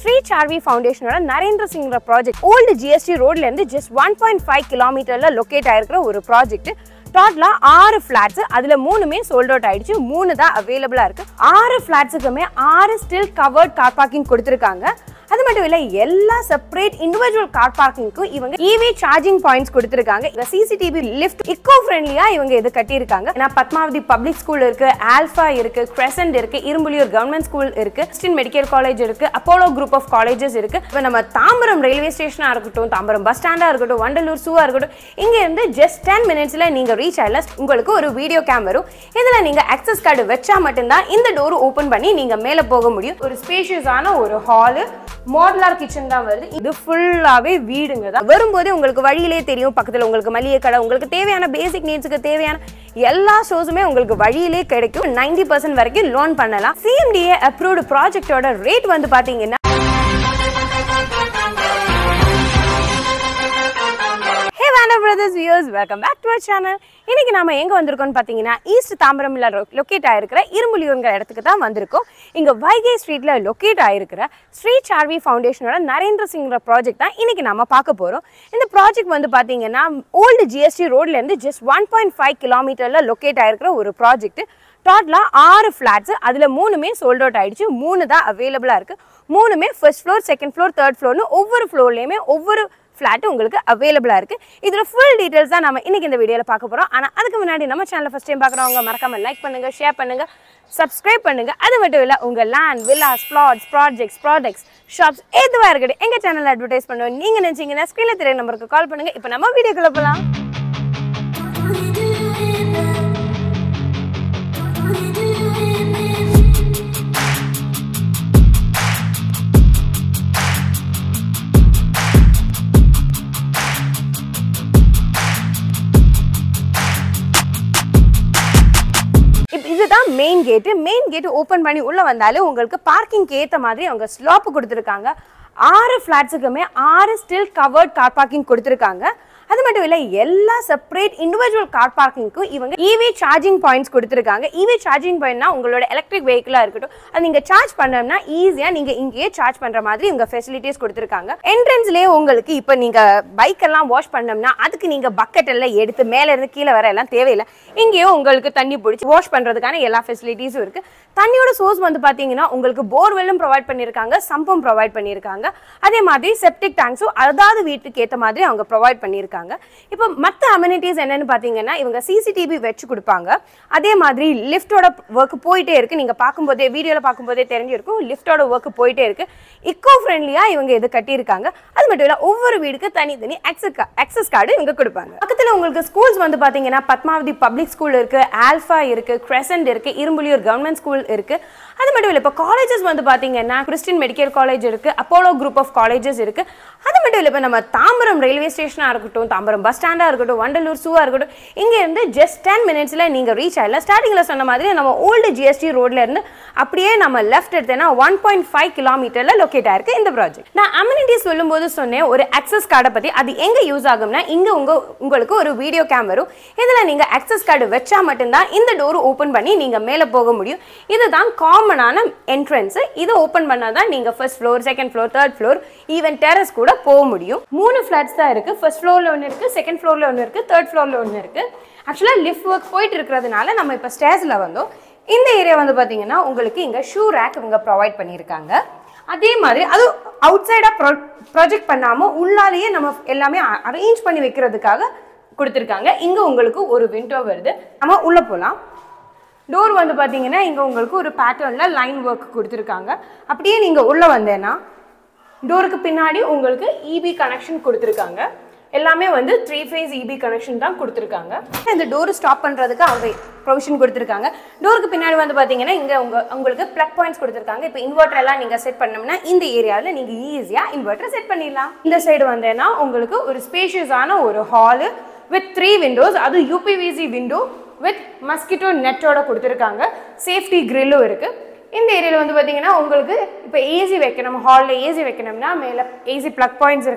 ஸ்ரீ சார்வி ஃபவுண்டேஷனோட நரேந்திர சிங்கிற project old GST ரோட்ல இருந்து ஜஸ்ட் ஒன் பாயிண்ட் ஃபைவ் கிலோமீட்டர்ல லொக்கேட் ஆயிருக்கிற ஒரு ப்ராஜெக்ட் டோட்டலா ஆறு ஃபிளாட்ஸ் அதுல மூணுமே சோல்ட் அவுட் ஆயிடுச்சு மூணு தான் அவைலபிளா இருக்கு ஆறு ஃபிளாட்ஸுக்குமே ஆறு ஸ்டில் கவர்ட் கார் பார்க்கிங் கொடுத்துருக்காங்க அது மட்டும் இல்ல எல்லா செப்பரேட் இண்டிவிஜுவல் கார் பார்க்கிங்க்கும் இவங்க இவி சார்ஜிங் பாயிண்ட்ஸ் கொடுத்துருக்காங்க இந்த சிசிடிவி லிஃப்ட் இக்கோ ஃப்ரெண்ட்லியா இவங்க இது கட்டியிருக்காங்க ஏன்னா பத்மாவதி பப்ளிக் ஸ்கூல் இருக்கு ஆல்ஃபா இருக்கு கிரெசன்ட் இருக்கு இரும்புலியூர் கவர்மெண்ட் ஸ்கூல் இருக்கு கிறிஸ்டின் மெடிக்கல் காலேஜ் இருக்கு அப்போலோ குரூப் ஆஃப் காலேஜஸ் இருக்கு இப்போ நம்ம தாம்பரம் ரயில்வே ஸ்டேஷனா இருக்கட்டும் தாம்பரம் பஸ் ஸ்டாண்டா இருக்கட்டும் வண்டலூர் சூவா இருக்கட்டும் இங்க இருந்து ஜஸ்ட் டென் மினிட்ஸ்ல நீங்க ரீச் ஆகல உங்களுக்கு ஒரு வீடியோ கேம் வரும் இதுல நீங்க அக்சஸ் கார்டு வச்சா மட்டும்தான் இந்த டோர் ஓபன் பண்ணி நீங்க மேல போக முடியும் ஒரு ஸ்பேஷியஸான ஒரு ஹாலு மாடலார் கிச்சன் தான் வருது இது ஃபுல்லாவே வீடுங்க தான் வரும்போதே உங்களுக்கு வழியிலே தெரியும் பக்கத்துல உங்களுக்கு மளிகை கடை உங்களுக்கு தேவையான பேசிக் நீட்ஸுக்கு தேவையான எல்லா ஷோஸுமே உங்களுக்கு வழியிலே கிடைக்கும் 90% பர்சன்ட் வரைக்கும் லோன் பண்ணலாம் சிஎம்டிஏ அப்ரூவ்டு ப்ராஜெக்டோட ரேட் வந்து பாத்தீங்கன்னா ஹே வேண்டா brothers views welcome back to our channel இன்னைக்கு நாம எங்க வந்திருக்கோம்னு பாத்தீங்கன்னா ஈஸ்ட் தாம்பரம்ல லொக்கேட் ஆயிருக்கிற இரும்புலியூருங்கிற இடத்துக்கு தான் வந்திருக்கோம் இங்க வைகை ஸ்ட்ரீட்ல லொக்கேட் ஆயிருக்கிற ஸ்ரீ சார்வி ஃபவுண்டேஷனோட நரேந்திர சிங்கிற ப்ராஜெக்ட் தான் இன்னைக்கு நாம பார்க்க போறோம் இந்த ப்ராஜெக்ட் வந்து பாத்தீங்கன்னா ஓல்டு ஜிஎஸ்டி ரோட்ல இருந்து ஜஸ்ட் ஒன் பாயிண்ட் ஃபைவ் கிலோமீட்டர்ல லொக்கேட் ஆயிருக்கிற ஒரு ப்ராஜெக்ட் டோட்டலா ஆறு ஃபிளாட்ஸ் அதுல மூணுமே சோல்ட் அவுட் ஆயிடுச்சு மூணு தான் அவைலபிளா இருக்கு மூணுமே first floor second floor third ஃப்ளோர்னு ஒவ்வொரு ஃப்ளோர்லயுமே ஒவ்வொரு ஃப்ளாட் உங்களுக்கு அவைலபிளாக இருக்குது இதில் ஃபுல் டீட்டெயில்ஸ் தான் நம்ம இன்னைக்கு இந்த வீடியோவில் பார்க்க போகிறோம் ஆனால் அதுக்கு முன்னாடி நம்ம சேனலை ஃபஸ்ட் டைம் பார்க்குறவங்க மறக்காம லைக் பண்ணுங்கள் ஷேர் பண்ணுங்கள் சப்ஸ்கிரைப் பண்ணுங்கள் அது மட்டும் இல்லை உங்கள் land villas plots projects products shops எதுவாக இருக்கட்டும் எங்கள் சேனலில் அட்வர்டைஸ் பண்ணுவோம் நீங்கள் நினச்சிங்கன்னா ஸ்க்ரீனில் தெரிய நம்பருக்கு கால் பண்ணுங்கள் இப்போ நம்ம வீடியோக்குள்ளே போகலாம் இப்போ இதுதான் மெயின் கேட்டு மெயின் கேட் ஓப்பன் பண்ணி உள்ள வந்தாலே உங்களுக்கு பார்க்கிங்க்கு ஏற்ற மாதிரி அவங்க ஸ்லாப் கொடுத்துருக்காங்க ஆறு ஃப்ளாட்ஸுக்குமே ஆறு ஸ்டில் கவர்ட் கார் பார்க்கிங் கொடுத்துருக்காங்க அது மட்டும் இல்லை எல்லா செப்பரேட் இண்டிவிஜுவல் கார் பார்க்கிங்க்கும் இவங்க இவி சார்ஜிங் பாயிண்ட்ஸ் கொடுத்துருக்காங்க இவி சார்ஜிங் பாயிண்ட்னா உங்களோட எலக்ட்ரிக் வெஹிக்கிளாக இருக்கட்டும் அது நீங்கள் சார்ஜ் பண்ணோம்னா ஈஸியாக நீங்கள் இங்கேயே சார்ஜ் பண்ணுற மாதிரி இவங்க ஃபெசிலிட்டிஸ் கொடுத்துருக்காங்க என்ட்ரன்ஸ்லேயே உங்களுக்கு இப்போ நீங்கள் பைக் எல்லாம் வாஷ் பண்ணோம்னா அதுக்கு நீங்கள் பக்கெட் எல்லாம் எடுத்து மேலே இருந்து கீழே வர எல்லாம் தேவையில்லை இங்கேயும் உங்களுக்கு தண்ணி பிடிச்சி வாஷ் பண்ணுறதுக்கான எல்லா ஃபெசிலிட்டிஸும் இருக்கு தண்ணியோட சோர்ஸ் வந்து பார்த்தீங்கன்னா உங்களுக்கு போர்வெல்லும் ப்ரொவைட் பண்ணியிருக்காங்க சம்பும் ப்ரொவைட் பண்ணியிருக்காங்க அதே மாதிரி செப்டிக் டேங்க்ஸும் அதாவது வீட்டுக்கு ஏற்ற மாதிரி அவங்க ப்ரொவைட் பண்ணியிருக்காங்க இப்போ மற்ற அமெனிட்டிஸ் என்னன்னு பார்த்தீங்கன்னா இவங்க சிசிடிவி வச்சு கொடுப்பாங்க அதே மாதிரி லிஃப்டோட ஒர்க் போயிட்டே இருக்கு நீங்கள் பார்க்கும்போதே வீடியோவில் பார்க்கும்போதே தெரிஞ்சிருக்கும் லிஃப்டோட ஒர்க் போயிட்டே இருக்கு இக்கோ ஃப்ரெண்ட்லியாக இவங்க இது கட்டியிருக்காங்க அது மட்டும் இல்லை ஒவ்வொரு வீடுக்கு தனித்தனி அக்சஸ் அக்சஸ் கார்டு இவங்க கொடுப்பாங்க பக்கத்தில் உங்களுக்கு ஸ்கூல்ஸ் வந்து பார்த்தீங்கன்னா பத்மாவதி பப்ளிக் ஸ்கூல் இருக்கு ஆல்ஃபா இருக்கு கிரெசன்ட் இருக்கு இரும்புலியூர் கவர்மெண்ட் ஸ்கூல் இருக்கு அது மட்டும் இல்லை இப்போ காலேஜஸ் வந்து பார்த்தீங்கன்னா கிறிஸ்டின் மெடிக்கல் காலேஜ் இருக்கு அப்போலோ குரூப் ஆஃப் காலேஜஸ் இருக்கு அது மட்டும் இல்லை இப்போ நம்ம தாம்பரம் ரயில்வே ஸ்டேஷனாக இருக்கட்டும் தாம்பரம் பஸ் ஸ்டாண்டாக இருக்கட்டும் வண்டலூர் சூவா இருக்கட்டும் இங்க இருந்து ஜஸ்ட் டென் மினிட்ஸ்ல நீங்க ரீச் ஆகல ஸ்டார்டிங்ல சொன்ன மாதிரி நம்ம ஓல்டு ஜிஎஸ்டி ரோட்ல இருந்து அப்படியே நம்ம லெஃப்ட் எடுத்தேன்னா ஒன் பாயிண்ட் ஃபைவ் கிலோமீட்டர்ல லொக்கேட் ஆயிருக்கு இந்த ப்ராஜெக்ட் நான் அம்யூனிட்டிஸ் சொல்லும்போது சொன்னேன் ஒரு அக்சஸ் கார்டை பத்தி அது எங்க யூஸ் ஆகும்னா இங்க உங்க உங்களுக்கு ஒரு வீடியோ கேம் வரும் இதுல நீங்க அக்சஸ் கார்டு வச்சா மட்டும்தான் இந்த டோர் ஓபன் பண்ணி நீங்க மேல போக முடியும் இதுதான் காமனான என்ட்ரன்ஸ் இது ஓபன் பண்ணாதான் நீங்க first floor second floor third floor even terrace கூட போக முடியும் மூணு ஃபிளாட்ஸ் தான் இருக்கு ஃபர்ஸ்ட் ஃப்ளோர்ல ஒன்று இருக்கு செகண்ட் ஃப்ளோர்ல ஒன்று இருக்கு தேர்ட் ஃப்ளோர்ல ஒன்று இருக்கு ஆக்சுவலாக லிஃப்ட் ஒர்க் போயிட்டு இருக்கிறதுனால நம்ம இப்போ ஸ்டேஜில் வந்தோம் இந்த ஏரியா வந்து பார்த்தீங்கன்னா உங்களுக்கு இங்கே ஷூ ரேக் இவங்க ப்ரொவைட் பண்ணியிருக்காங்க அதே மாதிரி அது அவுட் சைடாக ப்ரொ ப்ரொஜெக்ட் பண்ணாமல் உள்ளாலேயே நம்ம எல்லாமே அரேஞ்ச் பண்ணி வைக்கிறதுக்காக கொடுத்துருக்காங்க இங்கே உங்களுக்கு ஒரு விண்டோ வருது நம்ம உள்ளே போகலாம் டோர் வந்து பார்த்தீங்கன்னா இங்கே உங்களுக்கு ஒரு பேட்டர்னில் லைன் ஒர்க் கொடுத்துருக்காங்க அப்படியே நீங்கள் உள்ளே வந்தேன்னா டோருக்கு பின்னாடி உங்களுக்கு இபி கனெக்ஷன் கொடுத்துருக்காங்க எல்லாமே வந்து த்ரீ ஃபேஸ் இபி கனெக்ஷன் தான் கொடுத்துருக்காங்க இந்த டோர் ஸ்டாப் பண்ணுறதுக்கு அவங்க ப்ரொவிஷன் கொடுத்துருக்காங்க டோருக்கு பின்னாடி வந்து பார்த்தீங்கன்னா இங்கே உங்க உங்களுக்கு ப்ளக் பாயிண்ட்ஸ் கொடுத்துருக்காங்க இப்போ இன்வெர்டர் எல்லாம் நீங்கள் செட் பண்ணோம்னா இந்த ஏரியாவில் நீங்கள் ஈஸியாக இன்வெர்டர் செட் பண்ணிடலாம் இந்த சைடு வந்தேன்னா உங்களுக்கு ஒரு ஸ்பேஷியஸான ஒரு ஹாலு வித் த்ரீ விண்டோஸ் அது யூபிவிசி விண்டோ வித் மஸ்கிட்டோ நெட்டோட கொடுத்துருக்காங்க சேஃப்டி கிரில்லும் இருக்குது இந்த ஏரியாவில் வந்து பார்த்தீங்கன்னா உங்களுக்கு இப்போ ஏசி வைக்கணும் ஹாலில் ஏசி வைக்கணும்னா மேலே ஏசி ப்ளக் பாயிண்ட்ஸ் இருக்குது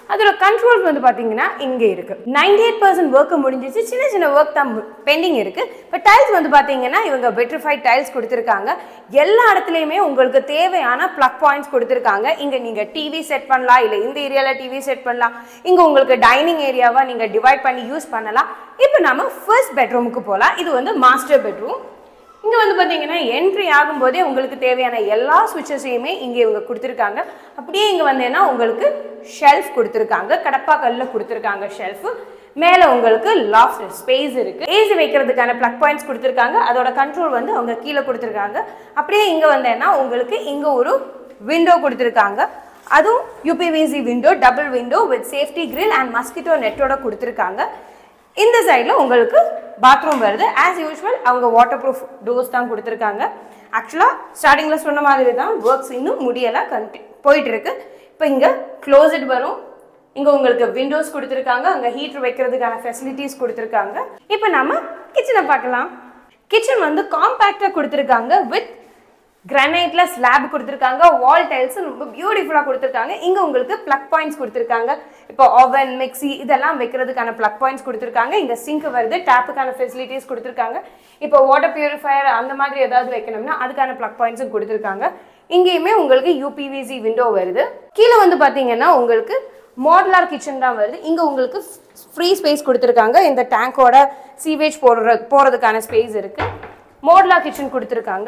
அதோட கண்ட்ரோல்ஸ் வந்து பார்த்தீங்கன்னா இங்கே இருக்கு நைன்டி எயிட் பர்சன்ட் ஒர்க் முடிஞ்சிச்சு சின்ன சின்ன ஒர்க் தான் பெண்டிங் இருக்கு இப்போ டைல்ஸ் வந்து பார்த்தீங்கன்னா இவங்க பெட்ரிஃபைட் டைல்ஸ் கொடுத்துருக்காங்க எல்லா இடத்துலையுமே உங்களுக்கு தேவையான ப்ளக் பாயிண்ட்ஸ் கொடுத்துருக்காங்க இங்கே நீங்கள் டிவி செட் பண்ணலாம் இல்லை இந்த ஏரியாவில் டிவி செட் பண்ணலாம் இங்கே உங்களுக்கு டைனிங் ஏரியாவை நீங்கள் டிவைட் பண்ணி யூஸ் பண்ணலாம் இப்போ நம்ம ஃபர்ஸ்ட் பெட்ரூமுக்கு போகலாம் இது வந்து மாஸ்டர் பெட்ரூம் இங்கே வந்து பார்த்தீங்கன்னா என்ட்ரி ஆகும்போதே உங்களுக்கு தேவையான எல்லா சுவிட்சஸையுமே இங்கே இவங்க கொடுத்துருக்காங்க அப்படியே இங்கே வந்தேன்னா உங்களுக்கு ஷெல்ஃப் கொடுத்துருக்காங்க கடப்பா கல்லில் கொடுத்துருக்காங்க ஷெல்ஃபு மேலே உங்களுக்கு லாஃப்ட் ஸ்பேஸ் இருக்குது ஏசி வைக்கிறதுக்கான ப்ளக் பாயிண்ட்ஸ் கொடுத்துருக்காங்க அதோட கண்ட்ரோல் வந்து அவங்க கீழே கொடுத்துருக்காங்க அப்படியே இங்கே வந்தேன்னா உங்களுக்கு இங்கே ஒரு விண்டோ கொடுத்துருக்காங்க அதுவும் UPVC window double window with safety grill and mosquito நெட்டோட கொடுத்துருக்காங்க இந்த சைடில் உங்களுக்கு பாத்ரூம் வருது ஆஸ் யூஷுவல் அவங்க வாட்டர் ப்ரூஃப் டோர்ஸ் தான் கொடுத்துருக்காங்க ஆக்சுவலாக ஸ்டார்டிங்கில் சொன்ன மாதிரி தான் ஒர்க்ஸ் இன்னும் முடியலை கண்டி போயிட்டு இருக்கு இப்போ இங்கே க்ளோசட் வரும் இங்கே உங்களுக்கு விண்டோஸ் கொடுத்துருக்காங்க அங்கே ஹீட்டர் வைக்கிறதுக்கான ஃபெசிலிட்டிஸ் கொடுத்துருக்காங்க இப்போ நம்ம கிச்சனை பார்க்கலாம் கிச்சன் வந்து காம்பேக்டாக கொடுத்துருக்காங்க வித் கிரானைட்ல ஸ்லாப் கொடுத்துருக்காங்க வால் டைல்ஸ் ரொம்ப பியூட்டிஃபுல்லாக கொடுத்துருக்காங்க இங்கே உங்களுக்கு ப்ளக் பாயிண்ட்ஸ் கொடுத்துருக்காங்க இப்போ ஓவன் மிக்ஸி இதெல்லாம் வைக்கிறதுக்கான ப்ளக் பாயிண்ட்ஸ் கொடுத்துருக்காங்க இங்கே சிங்க் வருது டேப்புக்கான ஃபெசிலிட்டிஸ் கொடுத்துருக்காங்க இப்போ வாட்டர் பியூரிஃபையர் அந்த மாதிரி ஏதாவது வைக்கணும்னா அதுக்கான ப்ளக் பாயிண்ட்ஸும் கொடுத்துருக்காங்க இங்கேயுமே உங்களுக்கு யூபிவிசி விண்டோ வருது கீழே வந்து பார்த்தீங்கன்னா உங்களுக்கு மாடுலார் கிச்சன் தான் வருது இங்கே உங்களுக்கு ஃப்ரீ ஸ்பேஸ் கொடுத்துருக்காங்க இந்த டேங்கோட சீவேஜ் போடுற போகிறதுக்கான ஸ்பேஸ் இருக்குது மாடுலார் கிச்சன் கொடுத்துருக்காங்க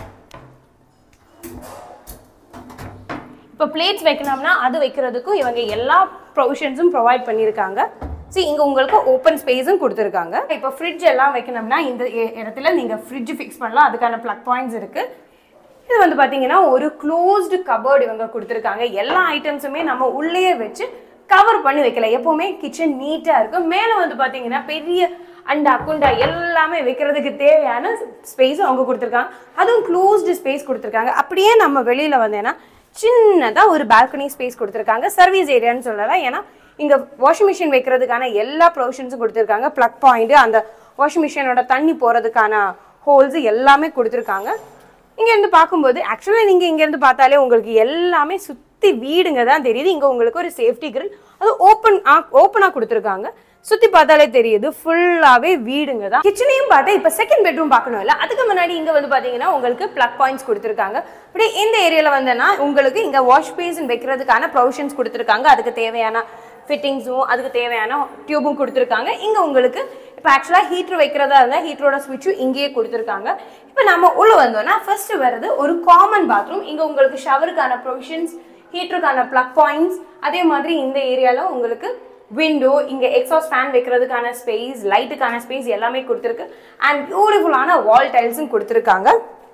இப்போ பிளேட்ஸ் வைக்கணும்னா அது வைக்கிறதுக்கும் இவங்க எல்லா ப்ரொவிஷன்ஸும் ப்ரொவைட் பண்ணியிருக்காங்க see இங்கே உங்களுக்கு ஓப்பன் ஸ்பேஸும் கொடுத்துருக்காங்க இப்போ ஃப்ரிட்ஜ் எல்லாம் வைக்கணும்னா இந்த இ- இடத்துல நீங்கள் ஃப்ரிட்ஜ் ஃபிக்ஸ் பண்ணலாம் அதுக்கான ப்ளக் பாயிண்ட்ஸ் இருக்குது இது வந்து பார்த்தீங்கன்னா ஒரு க்ளோஸ்டு கபோர்டு இவங்க கொடுத்துருக்காங்க எல்லா ஐட்டம்ஸுமே நம்ம உள்ளேயே வச்சு கவர் பண்ணி வைக்கல எப்போவுமே கிச்சன் நீட்டாக இருக்கும் மேலே வந்து பார்த்தீங்கன்னா பெரிய அண்டா குண்டா எல்லாமே வைக்கிறதுக்கு தேவையான ஸ்பேஸும் அவங்க கொடுத்துருக்காங்க அதுவும் க்ளோஸ்டு ஸ்பேஸ் கொடுத்துருக்காங்க அப்படியே நம்ம வெளியில் வந்தேன்னா சின்னதாக ஒரு பால்கனி ஸ்பேஸ் கொடுத்துருக்காங்க சர்வீஸ் ஏரியான்னு சொல்லலாம் ஏன்னா இங்கே வாஷிங் மிஷின் வைக்கிறதுக்கான எல்லா ப்ரொவிஷன்ஸும் கொடுத்துருக்காங்க ப்ளக் பாயிண்ட் அந்த வாஷிங் மிஷினோட தண்ணி போகிறதுக்கான ஹோல்ஸ் எல்லாமே கொடுத்துருக்காங்க இங்கேருந்து பார்க்கும்போது ஆக்சுவலாக நீங்கள் இங்கேருந்து பார்த்தாலே உங்களுக்கு எல்லாமே சுற்றி வீடுங்க தான் தெரியுது இங்கே உங்களுக்கு ஒரு சேஃப்டி கிரில் அது ஓப்பன் ஓப்பனாக கொடுத்துருக்காங்க சுற்றி பார்த்தாலே தெரியுது ஃபுல்லாகவே வீடுங்க தான் கிச்சனையும் பார்த்தா இப்போ செகண்ட் பெட்ரூம் பார்க்கணும் இல்லை அதுக்கு முன்னாடி இங்கே வந்து பார்த்தீங்கன்னா உங்களுக்கு ப்ளக் பாயிண்ட்ஸ் கொடுத்துருக்காங்க அப்படியே இந்த ஏரியாவில் வந்தேன்னா உங்களுக்கு இங்கே வாஷ் பேசின் வைக்கிறதுக்கான ப்ரொவிஷன்ஸ் கொடுத்துருக்காங்க அதுக்கு தேவையான ஃபிட்டிங்ஸும் அதுக்கு தேவையான டியூபும் கொடுத்துருக்காங்க இங்கே உங்களுக்கு இப்போ ஆக்சுவலாக ஹீட்டர் வைக்கிறதா இருந்தால் ஹீட்டரோட ஸ்விட்சும் இங்கேயே கொடுத்துருக்காங்க இப்போ நம்ம உள்ளே வந்தோம்னா ஃபர்ஸ்ட் வர்றது ஒரு காமன் பாத்ரூம் இங்கே உங்களுக்கு ஷவருக்கான ப்ரொவிஷன்ஸ் ஹீட்டருக்கான ப்ளக் பாயிண்ட்ஸ் அதே மாதிரி இந்த ஏரியாவில் உங்களுக்கு விண்டோ இங்கே எக்ஸாஸ்ட் ஃபேன் வைக்கிறதுக்கான ஸ்பேஸ் லைட்டுக்கான ஸ்பேஸ் எல்லாமே கொடுத்துருக்கு அண்ட் பியூட்டிஃபுல்லான வால் டைல்ஸும் கொடுத்துருக்காங்க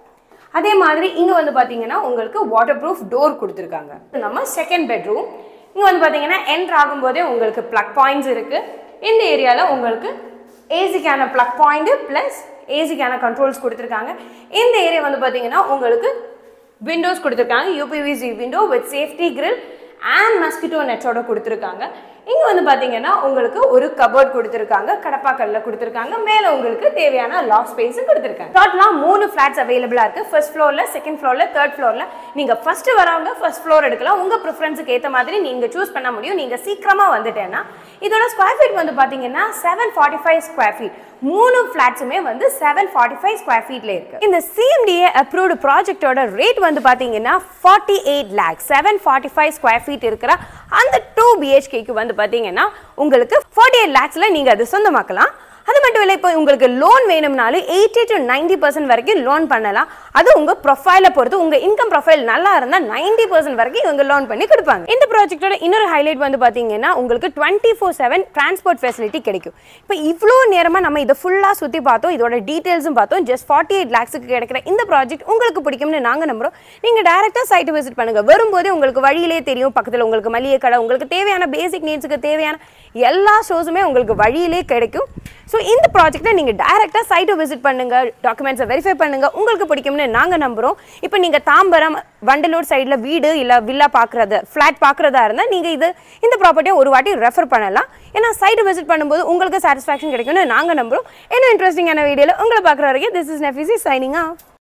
அதே மாதிரி இங்கே வந்து பார்த்தீங்கன்னா உங்களுக்கு வாட்டர் ப்ரூஃப் டோர் கொடுத்துருக்காங்க இது நம்ம செகண்ட் பெட்ரூம் இங்கே வந்து பார்த்தீங்கன்னா என்ட்ரு ஆகும்போதே உங்களுக்கு ப்ளக் பாயிண்ட்ஸ் இருக்குது இந்த ஏரியாவில் உங்களுக்கு ஏசிக்கான ப்ளக் பாயிண்ட்டு ப்ளஸ் ஏசிக்கான கண்ட்ரோல்ஸ் கொடுத்துருக்காங்க இந்த ஏரியா வந்து பார்த்தீங்கன்னா உங்களுக்கு விண்டோஸ் கொடுத்துருக்காங்க UPVC window with safety grill and mosquito நெட்டோட கொடுத்துருக்காங்க இங்கே வந்து பார்த்தீங்கன்னா உங்களுக்கு ஒரு கபோர்ட் கொடுத்துருக்காங்க கடப்பாக்கல்ல கொடுத்துருக்காங்க மேலே உங்களுக்கு தேவையான லாக் ஸ்பேஸும் கொடுத்துருக்காங்க டோட்டலாக மூணு ஃப்ளாட்ஸ் அவைலபிளாக இருக்குது ஃபர்ஸ்ட் ஃப்ளோரில் செகண்ட் ஃப்ளோரில் தேர்ட் ஃப்ளோரில் நீங்கள் ஃபஸ்ட்டு வரவங்க ஃபர்ஸ்ட் ஃப்ளோர் எடுக்கலாம் உங்கள் ப்ரிஃபரன்ஸுக்கு ஏற்ற மாதிரி நீங்கள் சூஸ் பண்ண முடியும் நீங்கள் சீக்கிரமாக வந்துட்டேன்னா இதோட ஸ்கொயர் ஃபீட் வந்து பார்த்தீங்கன்னா seven forty five square feet மூணு ஃப்ளாட்ஸுமே வந்து செவன் ஃபார்ட்டி ஃபைவ் ஸ்கொயர் ஃபீட்ல இருக்கு இந்த சிஎம்டிஏ அப்ரூவ்டு ப்ராஜெக்டோட ரேட் வந்து பார்த்தீங்கன்னா forty eight lakh seven forty five square feet இருக்கிற அந்த டூ பிஹெச்கேக்கு வந்து பார்த்தீங்கன்னா உங்களுக்கு ஃபார்ட்டி எயிட் லேக்ஸில் நீங்கள் அது சொந்தமாக்கலாம் அது மட்டும் இல்லை இப்போ உங்களுக்கு லோன் வேணும்னாலும் எயிட்டி டு நைன்டி பர்சன்ட் வரைக்கும் லோன் பண்ணலாம் அது உங்கள் ப்ரொஃபைலை பொறுத்து உங்கள் இன்கம் ப்ரொஃபைல் நல்லா இருந்தால் நைன்டி பர்சன்ட் வரைக்கும் இவங்க லோன் பண்ணி கொடுப்பாங்க இந்த ப்ராஜெக்ட்டோட இன்னொரு ஹைலைட் வந்து பார்த்தீங்கன்னா உங்களுக்கு twenty four seven transport facility கிடைக்கும் இப்போ இவ்வளோ நேரமாக நம்ம இதை ஃபுல்லாக சுற்றி பார்த்தோம் இதோட டீட்டெயில்ஸும் பார்த்தோம் ஜஸ்ட் ஃபார்ட்டி எயிட் லேக்ஸுக்கு கிடைக்கிற இந்த ப்ராஜெக்ட் உங்களுக்கு பிடிக்கும்னு நாங்கள் நம்புறோம் நீங்கள் டேரெக்டாக சைட்டு விசிட் பண்ணுங்கள் வரும்போதே உங்களுக்கு வழியிலே தெரியும் பக்கத்தில் உங்களுக்கு மளிகை கடை உங்களுக்கு தேவையான பேசிக் நீட்ஸுக்கு தேவையான எல்லா ஷோஸுமே உங்களுக்கு வழியிலே கிடைக்கும் ஸோ இந்த ப்ராஜெக்ட்டை நீங்கள் டைரெக்டாக சைட்டை விசிட் பண்ணுங்கள் டாக்குமெண்ட்ஸை வெரிஃபை பண்ணுங்கள் உங்களுக்கு பிடிக்கும்னு நாங்கள் நம்புகிறோம் இப்போ நீங்கள் தாம்பரம் வண்டலூர் சைடில் வீடு இல்லை வில்லா பார்க்குறது ஃப்ளாட் பார்க்குறதா இருந்தால் நீங்கள் இது இந்த ப்ராப்பர்ட்டியை ஒரு வாட்டி ரெஃபர் பண்ணலாம் ஏன்னா சைட்டை விசிட் பண்ணும்போது உங்களுக்கு சாட்டிஸ்ஃபேக்ஷன் கிடைக்கும்னு நாங்கள் நம்புகிறோம் இன்னும் இன்ட்ரெஸ்டிங்கான வீடியோவில் உங்களை பார்க்குற வரைக்கும் திஸ் இஸ் நெஃபிசி சைனிங் ஆஃப்